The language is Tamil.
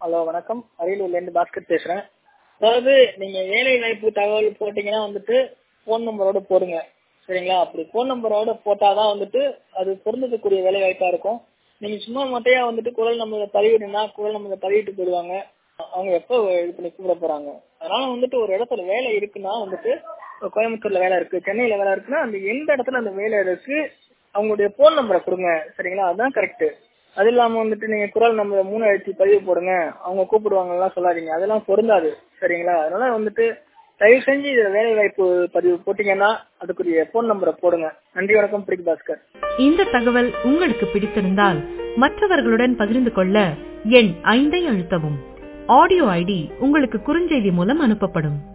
ஹலோ வணக்கம் அரியலூர்லேருந்து பாஸ்கர் பேசுகிறேன் அதாவது நீங்கள் வேலை வாய்ப்பு தகவல் போட்டிங்கன்னா வந்துட்டு ஃபோன் நம்பரோட போடுங்க சரிங்களா அப்படி ஃபோன் நம்பரோட போட்டால் தான் வந்துட்டு அது பொருந்தக்கூடிய வேலை வாய்ப்பாக இருக்கும் நீங்கள் சும்மா மொட்டையா வந்துட்டு குரல் நம்பரை பதிவிடுனா குரல் நம்பரை பதிவிட்டு போயிடுவாங்க அவங்க எப்போ இது பண்ணி கூப்பிட போகிறாங்க அதனால வந்துட்டு ஒரு இடத்துல வேலை இருக்குன்னா வந்துட்டு இப்போ கோயம்புத்தூர்ல வேலை இருக்கு சென்னையில வேலை இருக்குன்னா அந்த எந்த இடத்துல அந்த வேலை இருக்கு அவங்களுடைய ஃபோன் நம்பரை கொடுங்க சரிங்களா அதுதான் கரெக்ட் அது இல்லாம வந்துட்டு நீங்க குரல் நம்பர் மூணு அழுத்தி பதிவு போடுங்க அவங்க கூப்பிடுவாங்கலாம் சொல்லாதீங்க அதெல்லாம் பொருந்தாது சரிங்களா அதனால வந்துட்டு தயவு செஞ்சு இதுல வேலை வாய்ப்பு பதிவு போட்டீங்கன்னா அதுக்குரிய ஃபோன் நம்பரை போடுங்க நன்றி வணக்கம் பிரிக் பாஸ்கர் இந்த தகவல் உங்களுக்கு பிடித்திருந்தால் மற்றவர்களுடன் பகிர்ந்து கொள்ள எண் ஐந்தை அழுத்தவும் ஆடியோ ஐடி உங்களுக்கு குறுஞ்செய்தி மூலம் அனுப்பப்படும்